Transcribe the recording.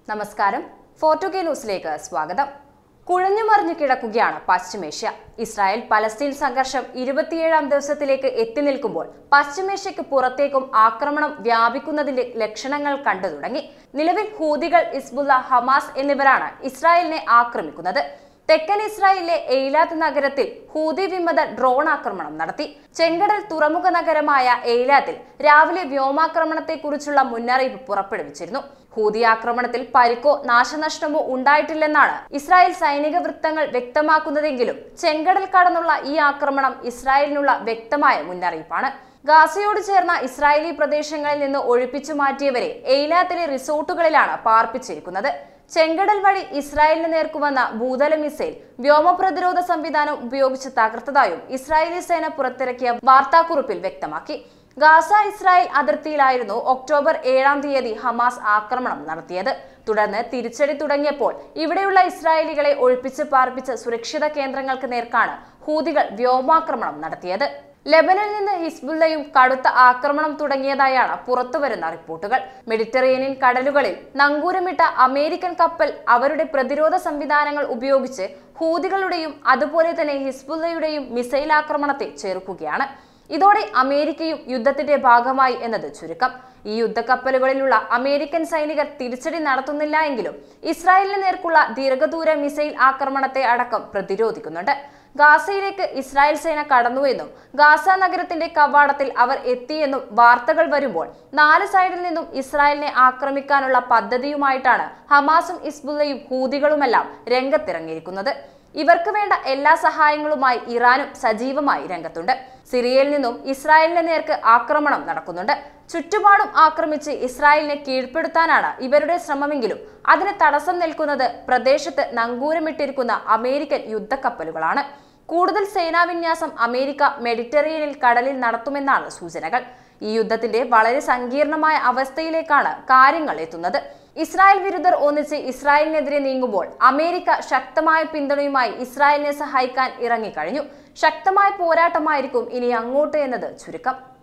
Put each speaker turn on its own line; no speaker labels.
നമസ്കാരം ഫോർട്ടു കെ ന്യൂസിലേക്ക് സ്വാഗതം കുഴഞ്ഞുമറിഞ്ഞു കിടക്കുകയാണ് പശ്ചിമേഷ്യ ഇസ്രായേൽ പലസ്തീൻ സംഘർഷം ഇരുപത്തിയേഴാം ദിവസത്തിലേക്ക് എത്തി നിൽക്കുമ്പോൾ പശ്ചിമേഷ്യക്ക് പുറത്തേക്കും ആക്രമണം വ്യാപിക്കുന്നതിന്റെ ലക്ഷണങ്ങൾ കണ്ടു തുടങ്ങി നിലവിൽ ഹൂതികൾ ഇസ്ബുല്ല ഹമാസ് എന്നിവരാണ് ഇസ്രായേലിനെ ആക്രമിക്കുന്നത് തെക്കൻ ഇസ്രായേലിലെ എയ്ലാത്ത് നഗരത്തിൽ ഹൂതി വിമത ഡ്രോൺ ആക്രമണം നടത്തി ചെങ്കടൽ തുറമുഖ നഗരമായ എയ്ലാത്തിൽ രാവിലെ വ്യോമാക്രമണത്തെക്കുറിച്ചുള്ള മുന്നറിയിപ്പ് പുറപ്പെടുവിച്ചിരുന്നു ഹൂതി ആക്രമണത്തിൽ പരിക്കോ നാശനഷ്ടമോ ഉണ്ടായിട്ടില്ലെന്നാണ് ഇസ്രായേൽ സൈനിക വൃത്തങ്ങൾ വ്യക്തമാക്കുന്നതെങ്കിലും ചെങ്കടൽ കടന്നുള്ള ഈ ആക്രമണം ഇസ്രായേലിനുള്ള വ്യക്തമായ മുന്നറിയിപ്പാണ് ഗാസയോട് ചേർന്ന ഇസ്രായേലി പ്രദേശങ്ങളിൽ നിന്ന് ഒഴിപ്പിച്ചു മാറ്റിയവരെ എയ്ലാത്തിലെ റിസോർട്ടുകളിലാണ് പാർപ്പിച്ചിരിക്കുന്നത് ചെങ്കടൽ വഴി ഇസ്രായേലിന് നേർക്കുവന്ന ഭൂതല മിസൈൽ വ്യോമ പ്രതിരോധ സംവിധാനം ഉപയോഗിച്ച് തകർത്തതായും ഇസ്രായേലി സേന പുറത്തിറക്കിയ വാർത്താക്കുറിപ്പിൽ വ്യക്തമാക്കി ഗാസ ഇസ്രായേൽ അതിർത്തിയിലായിരുന്നു ഒക്ടോബർ ഏഴാം തീയതി ഹമാസ് ആക്രമണം നടത്തിയത് തുടർന്ന് തിരിച്ചടി തുടങ്ങിയപ്പോൾ ഇവിടെയുള്ള ഇസ്രായേലികളെ ഒഴിപ്പിച്ച് പാർപ്പിച്ച സുരക്ഷിത കേന്ദ്രങ്ങൾക്ക് നേർക്കാണ് ഹൂതികൾ വ്യോമാക്രമണം നടത്തിയത് ലെബനിൽ നിന്ന് ഹിസ്ബുള്ളയും കടുത്ത ആക്രമണം തുടങ്ങിയതായാണ് പുറത്തുവരുന്ന റിപ്പോർട്ടുകൾ മെഡിറ്ററേനിയൻ കടലുകളിൽ നങ്കൂരമിട്ട അമേരിക്കൻ കപ്പൽ അവരുടെ പ്രതിരോധ സംവിധാനങ്ങൾ ഉപയോഗിച്ച് ഹൂതികളുടെയും അതുപോലെ തന്നെ ഹിസ്ബുള്ളയുടെയും മിസൈൽ ആക്രമണത്തെ ചെറുക്കുകയാണ് ഇതോടെ അമേരിക്കയും യുദ്ധത്തിന്റെ ഭാഗമായി എന്നത് ചുരുക്കം ഈ യുദ്ധക്കപ്പലുകളിലുള്ള അമേരിക്കൻ സൈനികർ തിരിച്ചടി നടത്തുന്നില്ല എങ്കിലും ഇസ്രായേലിന് നേർക്കുള്ള ദീർഘദൂര മിസൈൽ ആക്രമണത്തെ അടക്കം പ്രതിരോധിക്കുന്നുണ്ട് ഗാസയിലേക്ക് ഇസ്രായേൽ സേന കടന്നുവെന്നും ഗാസ നഗരത്തിന്റെ കവാടത്തിൽ അവർ എത്തിയെന്നും വാർത്തകൾ വരുമ്പോൾ നാല് സൈഡിൽ നിന്നും ഇസ്രായേലിനെ ആക്രമിക്കാനുള്ള പദ്ധതിയുമായിട്ടാണ് ഹമാസും ഇസ്ബുള്ളയും ഹൂതികളുമെല്ലാം രംഗത്തിറങ്ങിയിരിക്കുന്നത് ഇവർക്ക് വേണ്ട എല്ലാ സഹായങ്ങളുമായി ഇറാനും സജീവമായി രംഗത്തുണ്ട് സിറിയയിൽ നിന്നും ഇസ്രായേലിന് നേർക്ക് ആക്രമണം നടക്കുന്നുണ്ട് ചുറ്റുപാടും ആക്രമിച്ച് ഇസ്രായേലിനെ കീഴ്പ്പെടുത്താനാണ് ഇവരുടെ ശ്രമമെങ്കിലും അതിന് തടസ്സം നിൽക്കുന്നത് പ്രദേശത്ത് നങ്കൂരമിട്ടിരിക്കുന്ന അമേരിക്കൻ യുദ്ധക്കപ്പലുകളാണ് കൂടുതൽ സേനാവിന്യാസം അമേരിക്ക മെഡിറ്ററേനിയനിൽ കടലിൽ നടത്തുമെന്നാണ് സൂചനകൾ ഈ യുദ്ധത്തിന്റെ വളരെ സങ്കീർണമായ അവസ്ഥയിലേക്കാണ് കാര്യങ്ങൾ എത്തുന്നത് ഇസ്രായേൽ വിരുദ്ധർ ഒന്നിച്ച് ഇസ്രായേലിനെതിരെ നീങ്ങുമ്പോൾ അമേരിക്ക ശക്തമായ പിന്തുണയുമായി ഇസ്രായേലിനെ സഹായിക്കാൻ ഇറങ്ങിക്കഴിഞ്ഞു ശക്തമായ പോരാട്ടമായിരിക്കും ഇനി അങ്ങോട്ട് എന്നത് ചുരുക്കം